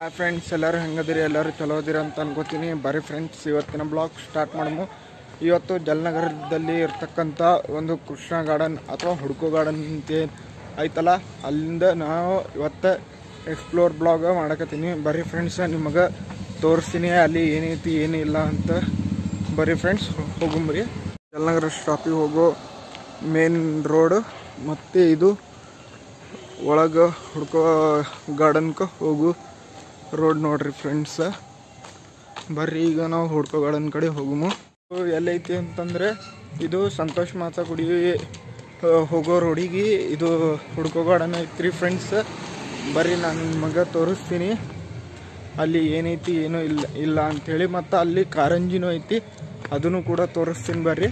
hi friends ಎಲ್ಲರೂ ಹೆಂಗದಿರಿ ಎಲ್ಲರೂ ಚಲೋ ಅದಿರಿ ಅಂತ ಅನ್ಕೋತೀನಿ ಬರೀ ಫ್ರೆಂಡ್ಸ್ ಇವತ್ತಿನ ಬ್ಲಾಗ್ ಸ್ಟಾರ್ಟ್ ಮಾಡಮು ಇವತ್ತು ಜಲನಗರದಲ್ಲಿ ಇರ್ತಕ್ಕಂಥ ಒಂದು ಕೃಷ್ಣ ಗಾರ್ಡನ್ ಅಥವಾ ಹುಡ್ಕೋ ಗಾರ್ಡನ್ ಅಂತ ಏನ್ ಐತಲ್ಲ ಅಲ್ಲಿಂದ ನಾವು ಇವತ್ತು ಎಕ್ಸ್ಪ್ಲೋರ್ ಬ್ಲಾಗ್ ಮಾಡಕತ್ತೀನಿ ಬರೀ ಫ್ರೆಂಡ್ಸ್ ನಿಮಗೆ ತೋರಿಸ್ತೀನಿ ಅಲ್ಲಿ ಏನೈತಿ ಏನಿಲ್ಲ ಅಂತ ಬರೀ ಫ್ರೆಂಡ್ಸ್ ಹೋಗುಂಬ್ರಿ ಜಲನಗರ ಸ್ಟಾಪಿಗೆ ಹೋಗೋ ಮೇನ್ ರೋಡ್ ಮತ್ತು ಇದು ಒಳಗೆ ಹುಡ್ಕೋ ಗಾರ್ಡನ್ಗೆ ಹೋಗು ರೋಡ್ ನೋಡ್ರಿ ಫ್ರೆಂಡ್ಸ್ ಬರ್ರಿ ಈಗ ನಾವು ಹುಡ್ಕೋ ಗಾರ್ಡನ್ ಕಡೆ ಹೋಗುಮು ಇದು ಎಲ್ಲೈತಿ ಅಂತಂದ್ರೆ ಇದು ಸಂತೋಷ್ ಮಾತಾ ಗುಡಿ ಆ, ಹೋಗೋ ರೋಡಿಗೆ ಇದು ಹುಡ್ಕೋ ಗಾರ್ಡನ್ ಐತ್ರಿ ಫ್ರೆಂಡ್ಸ್ ಬರ್ರಿ ನಾನು ನಿಮಗೆ ತೋರಿಸ್ತೀನಿ ಅಲ್ಲಿ ಏನೈತಿ ಏನೂ ಇಲ್ಲ ಇಲ್ಲ ಅಂಥೇಳಿ ಮತ್ತು ಅಲ್ಲಿ ಕಾರಂಜಿನೂ ಐತಿ ಅದನ್ನು ಕೂಡ ತೋರಿಸ್ತೀನಿ ಬರ್ರಿ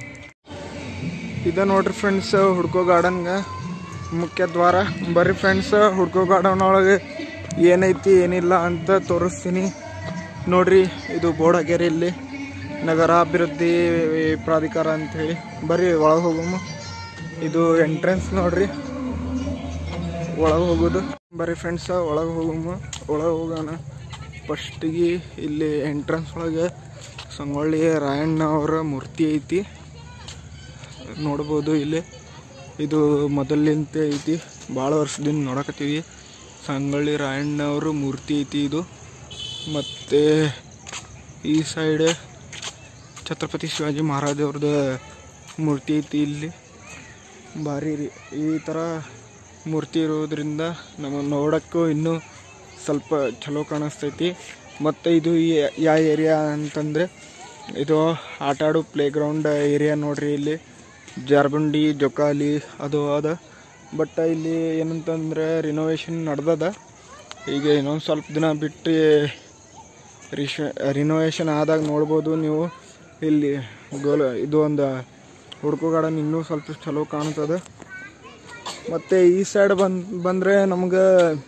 ಇದು ನೋಡ್ರಿ ಫ್ರೆಂಡ್ಸ್ ಹುಡ್ಕೋ ಗಾರ್ಡನ್ಗೆ ಮುಖ್ಯ ದ್ವಾರ ಬರ್ರಿ ಫ್ರೆಂಡ್ಸ್ ಹುಡ್ಕೋ ಗಾರ್ಡನ್ ಒಳಗೆ ಏನೈತಿ ಏನಿಲ್ಲ ಅಂತ ತೋರಿಸ್ತೀನಿ ನೋಡ್ರಿ ಇದು ಬೋರ್ಡ್ ಆಗ್ಯಾರ ಇಲ್ಲಿ ನಗರಾಭಿವೃದ್ಧಿ ಪ್ರಾಧಿಕಾರ ಅಂಥೇಳಿ ಬರ್ರಿ ಒಳಗೆ ಹೋಗಮ್ಮ ಇದು ಎಂಟ್ರೆನ್ಸ್ ನೋಡ್ರಿ ಒಳಗೆ ಹೋಗೋದು ಬರ್ರಿ ಫ್ರೆಂಡ್ಸ್ ಒಳಗೆ ಹೋಗಮ್ಮ ಒಳಗೆ ಹೋಗೋಣ ಫಸ್ಟಿಗೆ ಇಲ್ಲಿ ಎಂಟ್ರೆನ್ಸ್ ಒಳಗೆ ಸಂಗೊಳ್ಳಿ ರಾಯಣ್ಣ ಅವರ ಮೂರ್ತಿ ಐತಿ ನೋಡ್ಬೋದು ಇಲ್ಲಿ ಇದು ಮೊದಲಿಂದ ಐತಿ ಭಾಳ ವರ್ಷದಿಂದ ನೋಡಕತ್ತೀವಿ ಸಂಗೊಳ್ಳಿ ರಾಯಣ್ಣ ಅವರು ಮೂರ್ತಿ ಐತಿ ಇದು ಮತ್ತು ಈ ಸೈಡ್ ಛತ್ರಪತಿ ಶಿವಾಜಿ ಮಹಾರಾಜ್ ಅವ್ರದ್ದು ಮೂರ್ತಿ ಐತಿ ಇಲ್ಲಿ ಭಾರಿ ರೀ ಈ ಥರ ಮೂರ್ತಿ ಇರೋದ್ರಿಂದ ನಮ್ಮ ನೋಡೋಕ್ಕೂ ಇನ್ನೂ ಸ್ವಲ್ಪ ಚಲೋ ಕಾಣಿಸ್ತೈತಿ ಮತ್ತು ಇದು ಈ- ಯಾವ ಏರಿಯಾ ಅಂತಂದರೆ ಇದು ಆಟ ಆಡೋ ಪ್ಲೇ ಗ್ರೌಂಡ್ ಏರಿಯಾ ನೋಡ್ರಿ ಇಲ್ಲಿ ಜಾರ್ಬಂಡಿ ಜೊಕಾಲಿ ಅದು ಅದ ಬಟ್ ಇಲ್ಲಿ ಏನಂತಂದ್ರೆ ರಿನೋವೇಷನ್ ನಡೆದದ ಈಗ ಇನ್ನೊಂದು ಸ್ವಲ್ಪ ದಿನ ಬಿಟ್ಟು ರಿಶ ರಿನೋವೇಷನ್ ಆದಾಗ ನೋಡ್ಬೋದು ನೀವು ಇಲ್ಲಿ ಗೋಲ ಇದು ಒಂದು ಹುಡ್ಕೋ ಗಾರ್ಡನ್ ಇನ್ನೂ ಸ್ವಲ್ಪ ಚಲೋ ಕಾಣ್ತದೆ ಮತ್ತು ಈ ಸೈಡ್ ಬಂದ್ ಬಂದರೆ ನಮ್ಗೆ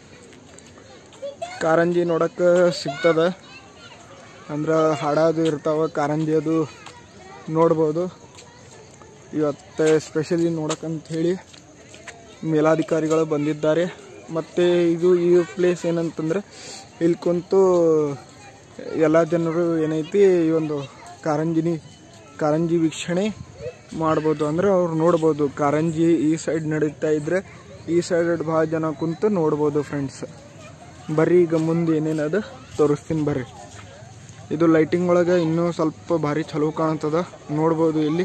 ಕಾರಂಜಿ ನೋಡಕ್ಕೆ ಸಿಗ್ತದ ಅಂದ್ರೆ ಹಾಡೋದು ಇರ್ತಾವ ಕಾರಂಜಿ ಅದು ನೋಡ್ಬೋದು ಇವತ್ತು ಸ್ಪೆಷಲಿ ನೋಡಕ್ಕಂತ ಹೇಳಿ ಮೇಲಾಧಿಕಾರಿಗಳು ಬಂದಿದ್ದಾರೆ ಮತ್ತು ಇದು ಈ ಪ್ಲೇಸ್ ಏನಂತಂದ್ರೆ ಇಲ್ಲಿ ಕುಂತು ಎಲ್ಲ ಜನರು ಏನೈತಿ ಈ ಒಂದು ಕಾರಂಜಿನಿ ಕಾರಂಜಿ ವೀಕ್ಷಣೆ ಮಾಡ್ಬೋದು ಅಂದ್ರೆ ಅವ್ರು ನೋಡ್ಬೋದು ಕಾರಂಜಿ ಈ ಸೈಡ್ ನಡೀತಾ ಇದ್ರೆ ಈ ಸೈಡ್ ಭಾಳ ಜನ ಕುಂತು ನೋಡ್ಬೋದು ಫ್ರೆಂಡ್ಸ್ ಬರ್ರಿ ಈಗ ಮುಂದೆ ಏನೇನದ ತೋರಿಸ್ತೀನಿ ಬರ್ರಿ ಇದು ಲೈಟಿಂಗ್ ಒಳಗೆ ಇನ್ನೂ ಸ್ವಲ್ಪ ಭಾರಿ ಚಲೋ ಕಾಣ್ತದ ನೋಡ್ಬೋದು ಇಲ್ಲಿ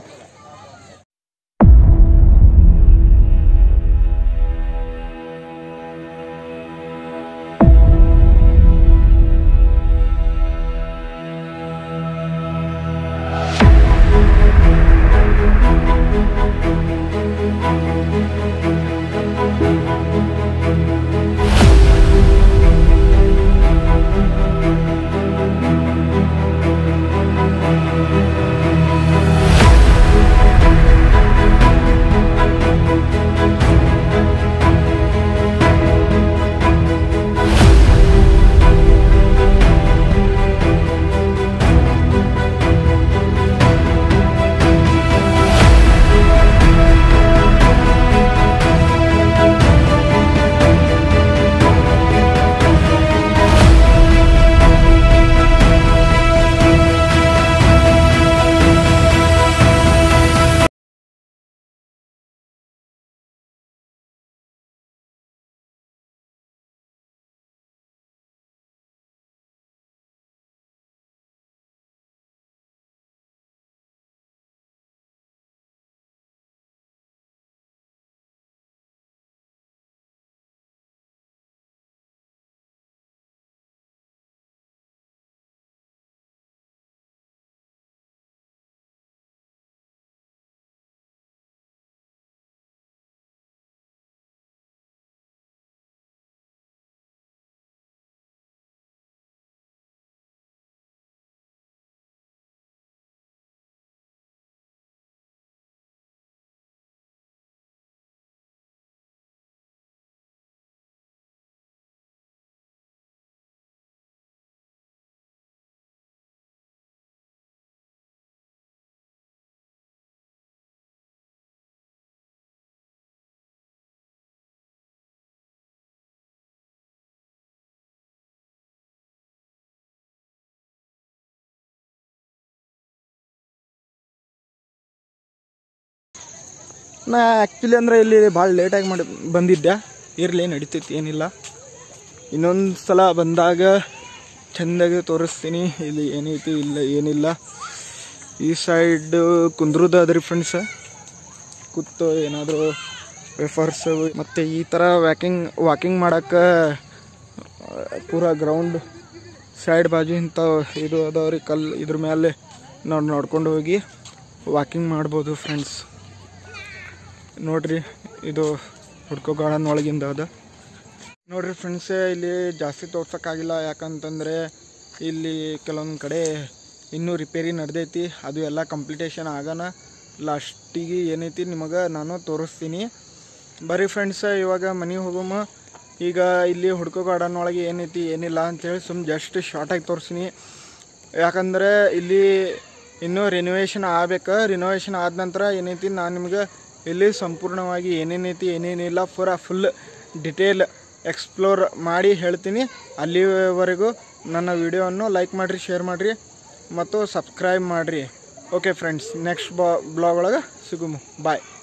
ನಾ ಆ್ಯಕ್ಚುಲಿ ಅಂದರೆ ಇಲ್ಲಿ ಭಾಳ ಲೇಟಾಗಿ ಮಾಡಿ ಬಂದಿದ್ದೆ ಇರಲಿ ನಡೀತೈತಿ ಏನಿಲ್ಲ ಇನ್ನೊಂದು ಸಲ ಬಂದಾಗ ಚೆಂದಾಗಿ ತೋರಿಸ್ತೀನಿ ಇಲ್ಲಿ ಏನೈತಿ ಇಲ್ಲ ಏನಿಲ್ಲ ಈ ಸೈಡ್ ಕುಂದ್ರದ ಅದ್ರಿ ಫ್ರೆಂಡ್ಸ್ ಕೂತು ಏನಾದರೂ ವೆಫರ್ಸ್ ಮತ್ತು ಈ ಥರ ವ್ಯಾಕಿಂಗ್ ವಾಕಿಂಗ್ ಮಾಡೋಕ್ಕೆ ಪೂರಾ ಗ್ರೌಂಡ್ ಸೈಡ್ ಬಾಜು ಇಂಥ ಇದು ಅದಾವ್ರಿ ಕಲ್ಲು ಇದ್ರ ಮೇಲೆ ನಾವು ನೋಡ್ಕೊಂಡು ಹೋಗಿ ವಾಕಿಂಗ್ ಮಾಡ್ಬೋದು ಫ್ರೆಂಡ್ಸ್ ನೋಡ್ರಿ ಇದು ಹುಡ್ಕೋ ಗಾರ್ಡನ್ ಒಳಗಿಂದ ಅದ ನೋಡ್ರಿ ಫ್ರೆಂಡ್ಸ್ ಇಲ್ಲಿ ಜಾಸ್ತಿ ತೋರ್ಸೋಕ್ಕಾಗಿಲ್ಲ ಯಾಕಂತಂದರೆ ಇಲ್ಲಿ ಕೆಲವೊಂದು ಕಡೆ ಇನ್ನೂ ರಿಪೇರಿ ನಡೆದೈತಿ ಅದು ಎಲ್ಲ ಕಂಪ್ಲೀಟೇಷನ್ ಆಗೋಣ ಲಾಸ್ಟಿಗೆ ಏನೈತಿ ನಿಮಗೆ ನಾನು ತೋರಿಸ್ತೀನಿ ಬರೀ ಫ್ರೆಂಡ್ಸ್ ಇವಾಗ ಮನೆಗೆ ಹೋಗೋಮ ಈಗ ಇಲ್ಲಿ ಹುಡ್ಕೋ ಗಾರ್ಡನ್ ಒಳಗೆ ಏನೈತಿ ಏನಿಲ್ಲ ಅಂತೇಳಿ ಸುಮ್ಮನೆ ಜಸ್ಟ್ ಶಾರ್ಟಾಗಿ ತೋರಿಸ್ತೀನಿ ಯಾಕಂದರೆ ಇಲ್ಲಿ ಇನ್ನೂ ರಿನೋವೇಷನ್ ಆಗ್ಬೇಕು ರಿನೋವೇಷನ್ ಆದ ನಂತರ ಏನೈತಿ ನಾನು ನಿಮ್ಗೆ ಇಲ್ಲಿ ಸಂಪೂರ್ಣವಾಗಿ ಏನೇನೈತಿ ಏನೇನಿಲ್ಲ ಪೂರ ಫುಲ್ ಡಿಟೇಲ್ ಎಕ್ಸ್ಪ್ಲೋರ್ ಮಾಡಿ ಹೇಳ್ತೀನಿ ಅಲ್ಲಿವರೆಗೂ ನನ್ನ ವಿಡಿಯೋವನ್ನು ಲೈಕ್ ಮಾಡಿರಿ ಶೇರ್ ಮಾಡಿರಿ ಮತ್ತು ಸಬ್ಸ್ಕ್ರೈಬ್ ಮಾಡಿರಿ ಓಕೆ ಫ್ರೆಂಡ್ಸ್ ನೆಕ್ಸ್ಟ್ ಬಾ ಬ್ಲಾಗ್ ಒಳಗೆ ಸಿಗುಮು ಬಾಯ್